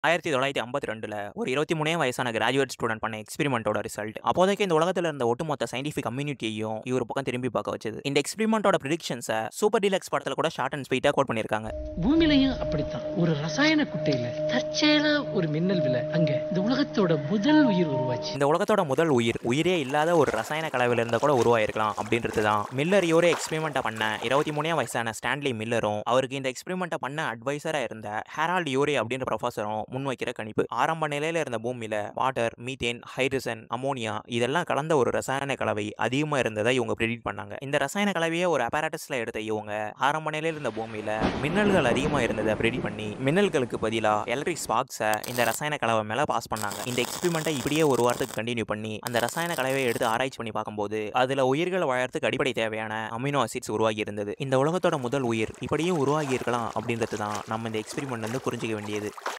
ஆயிரத்தி தொள்ளாயிரத்தி ஐம்பத்தி ரெண்டுல ஒரு இருபத்தி மூணே வயசான கிராஜுவேட் ஸ்டூடெண்ட் பண்ண எக்ஸ்பெரிமெண்ட்டோட ரிசல்ட் அப்போதைக்கு இந்த உலகத்தில் இருந்த ஒட்டுமொத்த சயின்டிஃபிக் கம்யூனிட்டியையும் இவர் பக்கம் திரும்பி பார்க்க வச்சது இந்த எக்ஸ்பெரிமெண்ட்டோட ப்ரிடிக்ஷன்ஸை சூப்பர் டீலக்ஸ் படத்தில் கூட ஷார்ட் அண்ட் ஸ்வீட்டாக கோட் பண்ணியிருக்காங்க பூமியிலையும் அப்படித்தான் ஒரு ரசாயன குட்டையில தற்செயலா ஒரு மின்னல் விழ அங்க இந்த உலகத்தோட முதல் உயிர் உருவாச்சு இந்த உலகத்தோட முதல் உயிர் உயிரே இல்லாத ஒரு ரசாயன கலவையில இருந்தா கூட உருவாயிருக்கலாம் அப்படின்றது தான் மில்லர் இவரே எக்ஸ்பெரிமெண்ட்டை பண்ண இருபத்தி மூணே வயசான ஸ்டான்லி மில்லரும் அவருக்கு இந்த எக்ஸ்பெரிமெண்ட்டை பண்ண அட்வைசரா இருந்த ஹேரால்ட் யூரே அப்படின்ற ப்ரொஃபஸரும் முன்வைக்கிற கணிப்பு ஆரம்ப நிலையில இருந்த பூமியில வாட்டர் மீத்தேன் ஹைட்ரஜன் அமோனியா இதெல்லாம் கலந்த ஒரு ரசாயன கலவை அதிகமா இருந்ததை இவங்க ப்ரெடிக்ட் பண்ணாங்க இந்த ரசாயன கலவையை ஒரு அப்பாரட்டஸ்ல எடுத்த இவங்க ஆரம்ப நிலையில இருந்த பூமியில மின்னல்கள் அதிகமா இருந்ததை ப்ரெடிக்ட் பண்ணி மின்னல்களுக்கு பதிலா எலக்ட்ரிக் ஸ்பார்க்ஸை இந்த ரசாயன கலவை மேல பாஸ் பண்ணாங்க இந்த எக்ஸ்பெரிமெண்ட்டை இப்படியே ஒரு வாரத்துக்கு கண்டினியூ பண்ணி அந்த ரசாயன கலவையை எடுத்து ஆராய்ச்சி பண்ணி பார்க்கும்போது அதுல உயிர்கள் வாழறதுக்கு அடிப்படை தேவையான அமினோ அசிட்ஸ் உருவாகி இருந்தது இந்த உலகத்தோட முதல் உயிர் இப்படியும் உருவாகி இருக்கலாம் அப்படின்றது தான் நம்ம இந்த எக்ஸ்பெரிமெண்ட்ல இருந்து புரிஞ்சுக்க வேண்டியது